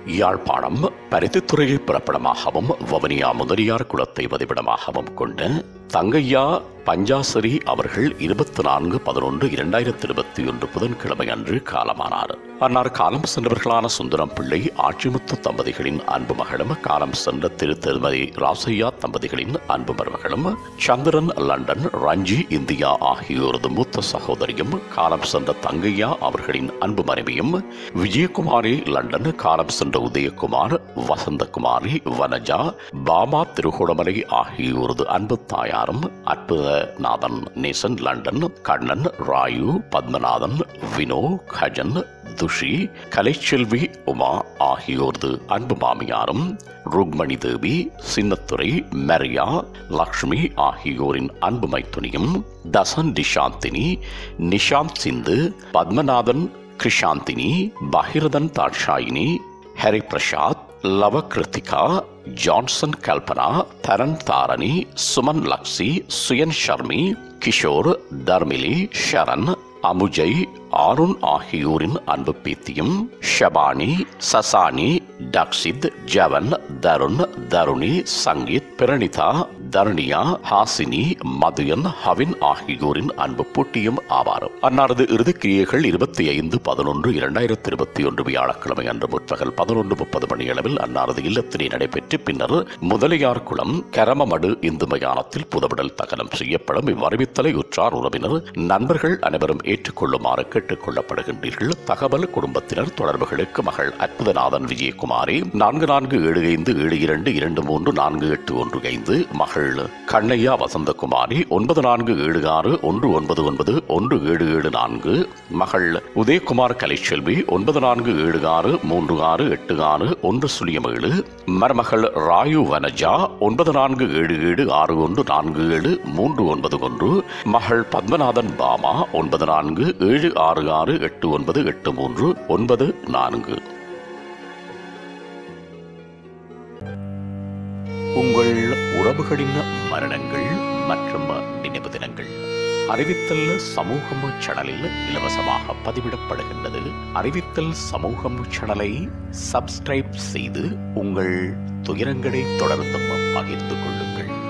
யாழ்ப்பாணம் பருத்தித்துறையை பிறப்பிடமாகவும் வவனியா முதலியார் குலத்தை வதிவிடமாகவும் கொண்ட தங்கையா பஞ்சாசரி அவர்கள் இருபத்தி நான்கு பதினொன்று இரண்டாயிரத்தி இருபத்தி ஒன்று புதன்கிழமை அன்று காலமானார் அன்னார் காலம் சென்றவர்களான சுந்தரம் பிள்ளை ஆட்சிமுத்து தம்பதிகளின் அன்பு மகளும் காலம் சென்ற திரு திருமதி ராசையா தம்பதிகளின் அன்பு மருமகளும் சந்திரன் லண்டன் ரஞ்சி இந்தியா ஆகியோரது மூத்த சகோதரியும் காலம் சென்ற தங்கையா அவர்களின் அன்பு மனைவியும் விஜயகுமாரி லண்டன் காலம் சென்ற உதயகுமார் வசந்தகுமாரி வனஜா பாமா திருகோணமலை ஆகியோரது அன்பு தாயாரும் அற்புதநாதன் நேசன் லண்டன் கண்ணன் ராயு பத்மநாதன் வினோ கஜன் துஷி கலைச்செல்வி உமா ஆகியோரது அன்பு மாமியாரும் ருக்மணி தேவி சின்னத்துறை மரியா லக்ஷ்மி ஆகியோரின் அன்பு மைத்துனியும் தசன் டிஷாந்தினி நிஷாந்த் சிந்து பத்மநாதன் கிருஷாந்தினி பகிரதன் தாட்சாயினி ஹரி பிரசாத் லவ கிருத்திகா ஜான்சன் கல்பனா தரன் தாரணி சுமன் லக்ஸி சுயன் ஷர்மி கிஷோர் தர்மிலி ஷரண் அமுஜை ஆருண் ஆகியோரின் அன்பு பேத்தியும் ஷபானி சசானி டக்ஷித் ஜவன் தருண் தருணி சங்கீத் பிரணிதா தருணியா ஹாசினி மதுயன் ஹவின் ஆகியோரின் அன்பு பூட்டியும் ஆவார் அன்னாரது இறுதிக்கிரியைகள் இருபத்தி ஐந்து பதினொன்று இரண்டாயிரத்தி இருபத்தி ஒன்று வியாழக்கிழமை அன்று முற்பகல் பதினொன்று முப்பது மணியளவில் அன்னாரது இல்லத்திலே நடைபெற்று பின்னர் முதலியார் குளம் கரமமடு இந்து மயானத்தில் புதவிடல் தகனம் செய்யப்படும் இவ்வறிவித்தலை உற்றார் உறவினர் நண்பர்கள் அனைவரும் ஏற்றுக்கொள்ளுமாறு கேட்டுக் கொள்ளப்படுகின்றீர்கள் தகவல் குடும்பத்தினர் தொடர்புகளுக்கு மகள் அற்புதநாதன் விஜயகுமாரி நான்கு நான்கு ஏழு ஐந்து ஏழு இரண்டு இரண்டு மூன்று நான்கு எட்டு ஒன்று ஐந்து மகள் கண்ணையா வசந்தகுமாரி ஒன்பது நான்கு ஏழு ஆறு ஒன்று ஒன்பது ஒன்பது ஒன்று ஏழு ஏழு நான்கு மகள் உதயகுமார் கலைச்செல்வி ஒன்பது நான்கு ஏழு ஆறு மூன்று ஆறு எட்டு ஆறு ஒன்று சுழியம் ஏழு மருமகள் ராயு வனஜா ஒன்பது நான்கு ஏழு ஏழு ஆறு ஒன்று நான்கு ஏழு மூன்று ஒன்பது ஒன்று மகள் பத்மநாதன் பாமா ஒன்பது நான்கு ஏழு ஆறு ஆறு எட்டு ஒன்பது எட்டு மூன்று ஒன்பது நான்கு உங்கள் உறவுகளின் மரணங்கள் மற்றும் நினைவு தினங்கள் அறிவித்தல் சமூகம் சேனலில் இலவசமாக பதிவிடப்படுகின்றது அறிவித்தல் சமூகம் சேனலை சப்ஸ்கிரைப் செய்து உங்கள் துயரங்களை தொடர்ந்தும் பகிர்ந்து கொள்ளுங்கள்